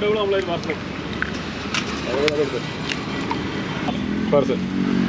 Vegetable omelette parcel parcel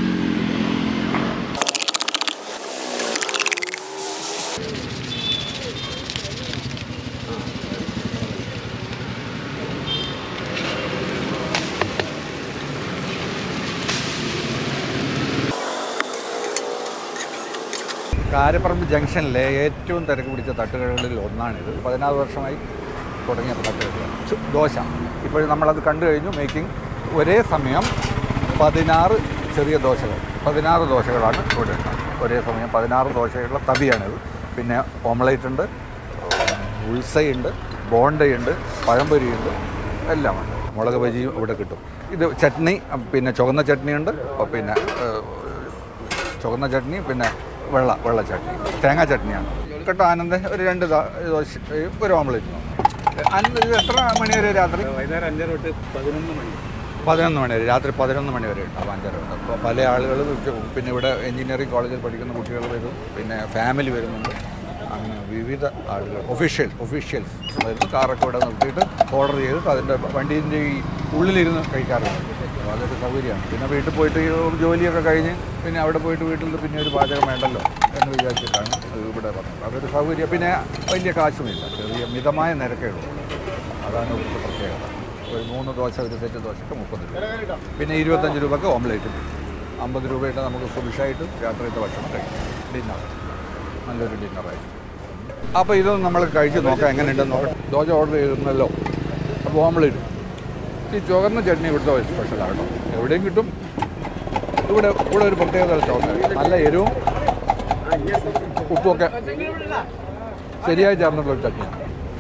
Karaparamba ജംഗ്ഷനിലെ ഏറ്റവും തിരക്ക് പിടിച്ച തട്ടുകടകളിൽ ഒന്നാണിത് പതിനാറ് വർഷമായി തുടങ്ങിയ തട്ടുകടയാണ് ചു- ദോശ ഇപ്പോൾ നമ്മളത് കണ്ടു കഴിഞ്ഞു മേക്കിംഗ് ഒരേ സമയം പതിനാറ് ചെറിയ ദോശകൾ പതിനാറ് ദോശകളാണ് ഇവിടെ ഉണ്ടാകുന്നത് ഒരേ സമയം പതിനാറ് ദോശകളുടെ തവിയാണിത് പിന്നെ ഓംലേറ്റ് ഉണ്ട് ഉൾസയുണ്ട് ബോണ്ടയുണ്ട് പഴംപൊരിയുണ്ട് എല്ലാമുണ്ട് മുളക് ബജിയും ഇവിടെ കിട്ടും ഇത് ചട്നി പിന്നെ ചുവന്ന ചട്നിയുണ്ട് പിന്നെ ഏഹ്, ചുവന്ന ചട്നി പിന്നെ വെള്ള വെള്ള ചട്നി തേങ്ങാ ചട്നിയാണ് കേട്ടോ ആനന്ദ് ഒരു രണ്ട് ദാ- ദോശ ഒരു ഓംലേറ്റ് ആനന്ദ് ഇത് എത്ര മണി വരെ രാത്രി വൈകുന്നേരം അഞ്ചര തൊട്ട് പതിനൊന്ന് മണി പതിനൊന്ന് മണി വരെ രാത്രി പതിനൊന്ന് മണി വരെ ഉണ്ടാവും അഞ്ചര ഉണ്ട് അപ്പോൾ പല ആളുകൾ പിന്നെ ഇവിടെ എഞ്ചിനീയറിംഗ് കോളേജിൽ പഠിക്കുന്ന കുട്ടികൾ വരും പിന്നെ ഫാമിലി വരുന്നുണ്ട് അങ്ങനെ വിവിധ ആളുകൾ ഒഫീഷ്യൽ ഒഫീഷ്യൽസ് വരുന്നു കാറൊക്കെ ഇവിടെ നിർത്തിയിട്ട് ഓർഡർ ചെയ്തിട്ട് അതിൻ്റെ വണ്ടീൻ്റെ ഈ ഉള്ളിലിരുന്ന് കഴിക്കാറുണ്ട് അപ്പോൾ അതൊരു സൗകര്യമാണ് പിന്നെ വീട്ടിൽ പോയിട്ട് ഈ ജോലിയൊക്കെ കഴിഞ്ഞ് പിന്നെ അവിടെ പോയിട്ട് വീട്ടിൽ പിന്നെ ഒരു പാചകം വേണ്ടല്ലോ എന്ന് വിചാരിച്ചിട്ടാണ് ഇത് ഇവിടെ പറഞ്ഞത് അതൊരു സൗകര്യം പിന്നെ വലിയ കാശുമില്ല ചെറിയ മിതമായ നിരക്കേ ഉള്ളൂ അതാണ് ഇവിടുത്തെ പ്രത്യേകത ഒരു മൂന്ന് ദോശ ഒരു സെറ്റ് ദോശക്ക് മുപ്പത് രൂപ പിന്നെ ഇരുപത്തഞ്ച് രൂപക്ക് ഓംലേറ്റ് അമ്പത് രൂപയിട്ട് നമുക്ക് സുഭിഷായിട്ട് രാത്രിയത്തെ ഭക്ഷണം കഴിക്കാം ഡിന്നർ നല്ലൊരു ഡിന്നറായി അപ്പോൾ ഇത് നമ്മൾ കഴിച്ച് നോക്കാം എങ്ങനെയുണ്ടെന്ന് നോക്കാം ദോശ ഓർഡർ ചെയ്തിരുന്നല്ലോ അപ്പോൾ ഓംലേറ്റ് ഈ ചുവന്ന ചട്നി ഇവിടുത്തെ ഒരു സ്പെഷ്യലാണ് കേട്ടോ എവിടെയും കിട്ടും ഇവിടെ ഇവിടെ ഒരു പ്രത്യേകത ചോക്ക നല്ല എരിവും ഉപ്പുമൊക്കെ ശരിയായി ചേർന്നിട്ടുള്ള ഒരു ചട്നിയാണ്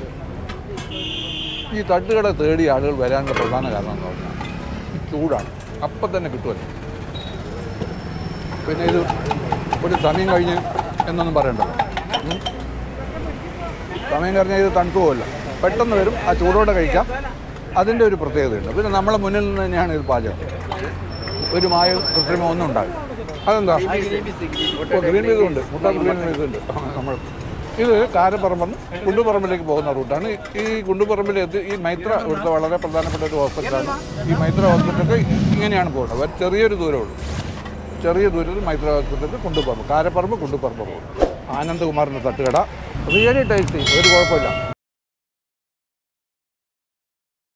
ഈ തട്ടുകട തേടി ആളുകൾ വരാനുള്ള പ്രധാന കാരണം എന്ന് പറഞ്ഞാൽ ഈ ചൂടാണ് അപ്പം തന്നെ കിട്ടുമല്ലോ പിന്നെ ഇത് ഒരു സമയം കഴിഞ്ഞ് എന്നൊന്നും പറയണ്ടല്ലോ ഉം. സമയം കഴിഞ്ഞാൽ ഇത് തണുത്തു പോകില്ല പെട്ടെന്ന് വരും ആ ചൂടോടെ കഴിക്കാം അതിൻ്റെ ഒരു പ്രത്യേകതയുണ്ട് പിന്നെ നമ്മളെ മുന്നിൽ നിന്ന് തന്നെയാണ് ഇത് പാചകം ഒരു മായം കൃത്രിമം ഒന്നും ഉണ്ടാകും അതെന്താ ഓ ഗ്രീൻ പീസ് ഉണ്ട് മുട്ട ഗ്രീൻ പീസ് ഉണ്ട് നമ്മൾ ഇത് കാരപ്പറമ്പെന്ന് കുണ്ടുപറമ്പിലേക്ക് പോകുന്ന റൂട്ടാണ് ഈ കുണ്ടുപറമ്പിൽ എത്തി ഈ മൈത്ര ഇവിടുത്തെ വളരെ പ്രധാനപ്പെട്ട ഒരു ഹോസ്പിറ്റലാണ് ഈ മൈത്ര ഹോസ്പിറ്റലിൽ ഇങ്ങനെയാണ് പോകുന്നത് ഒരു ചെറിയൊരു ദൂരമേ ഉള്ളൂ ചെറിയ ദൂരത്തിൽ മൈത്ര ഹോസ്പിറ്റലിൽ കുണ്ടുപറമ്പ് കാരപ്പറമ്പ് കുണ്ടുപറമ്പ് റോഡ് ആനന്ദകുമാറിൻ്റെ തട്ടുകട റിയലി ടേസ്റ്റി ഒരു കുഴപ്പമില്ല